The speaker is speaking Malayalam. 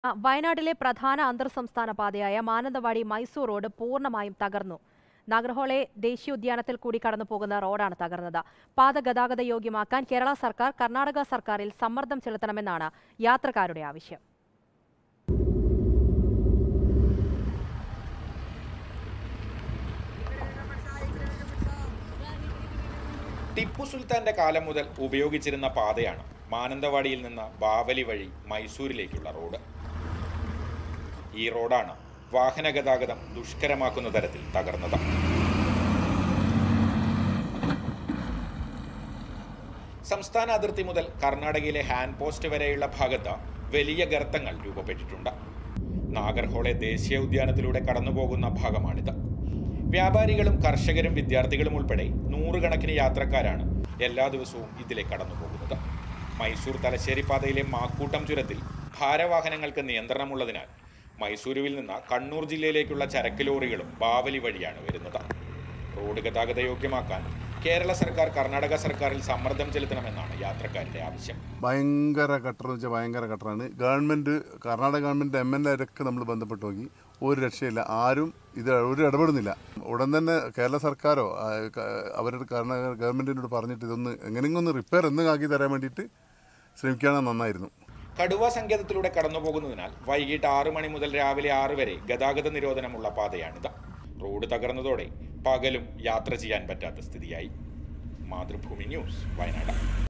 ആ, വയനാട്ടിലെ പ്രധാന അന്തർ സംസ്ഥാന പാതയായ മാനന്തവാടി മൈസൂർ റോഡ് പൂർണ്ണമായും തകർന്നു നാഗർഹോളെ ദേശീയോദ്യാനത്തിൽ കൂടി കടന്നു പോകുന്ന റോഡാണ് തകർന്നത് പാത ഗതാഗത യോഗ്യമാക്കാൻ കേരള സർക്കാർ കർണാടക സർക്കാരിൽ സമ്മർദ്ദം ചെലുത്തണമെന്നാണ് യാത്രക്കാരുടെ ആവശ്യം ടിപ്പു സുൽത്താന്റെ കാലം മുതൽ ഉപയോഗിച്ചിരുന്ന പാതയാണ് മാനന്തവാടിയിൽ നിന്ന് ബാവലി വഴി മൈസൂരിലേക്കുള്ള റോഡ് ഈ റോഡാണ് വാഹന ഗതാഗതം ദുഷ്കരമാക്കുന്ന തരത്തിൽ തകർന്നത് സംസ്ഥാന അതിർത്തി മുതൽ കർണാടകയിലെ ഹാൻഡ് പോസ്റ്റ് വരെയുള്ള ഭാഗത്ത് വലിയ ഗർത്തങ്ങൾ രൂപപ്പെട്ടിട്ടുണ്ട് നാഗർഹോളെ ദേശീയ ഉദ്യാനത്തിലൂടെ കടന്നുപോകുന്ന ഭാഗമാണിത് വ്യാപാരികളും കർഷകരും വിദ്യാർത്ഥികളും ഉൾപ്പെടെ നൂറുകണക്കിന് യാത്രക്കാരാണ് എല്ലാ ദിവസവും ഇതിലെ കടന്നു പോകുന്നത് മൈസൂർ തലശ്ശേരി പാതയിലെ മാക്കൂട്ടം ചുരത്തിൽ ഭാരവാഹനങ്ങൾക്ക് നിയന്ത്രണമുള്ളതിനാൽ മൈസൂരുവിൽ നിന്ന് കണ്ണൂർ ജില്ലയിലേക്കുള്ള ചരക്ക് ലോറികളും ബാവലി വഴിയാണ് വരുന്നത് റോഡ് ഗതാഗത യോഗ്യമാക്കാൻ കേരള സർക്കാർ കർണാടക സർക്കാരിൽ സമ്മർദ്ദം ചെലുത്തണമെന്നാണ് യാത്രക്കാരുടെ ആവശ്യം ഭയങ്കര കട്ടർ എന്ന് വെച്ചാൽ ഭയങ്കര കട്ടറാണ് government Karnataka government M L എരൊക്കെ നമ്മൾ ബന്ധപ്പെട്ട് നോക്കി ഒരു രക്ഷയില്ല ആരും ഇത് ഒരു ഇടപെടുന്നില്ല ഉടൻ തന്നെ കേരള സർക്കാരോ ആ, ക- അവരുടെ കർണാടക ഗവൺമെൻറ്റിനോട് പറഞ്ഞിട്ട് ഇതൊന്ന് എങ്ങനെയെങ്കിലും ഒന്ന് റിപ്പയർ എന്ന് ആക്കി തരാൻ വേണ്ടിയിട്ട് ശ്രമിക്കുകയാണെങ്കിൽ നന്നായിരുന്നു കടുവ സങ്കേതത്തിലൂടെ കടന്നുപോകുന്നതിനാൽ വൈകിട്ട് ആറു മണി മുതൽ രാവിലെ ആറ് വരെ ഗതാഗത നിരോധനമുള്ള പാതയാണിത് റോഡ് തകർന്നതോടെ പകലും യാത്ര ചെയ്യാൻ പറ്റാത്ത സ്ഥിതിയായി മാതൃഭൂമി ന്യൂസ് വയനാട്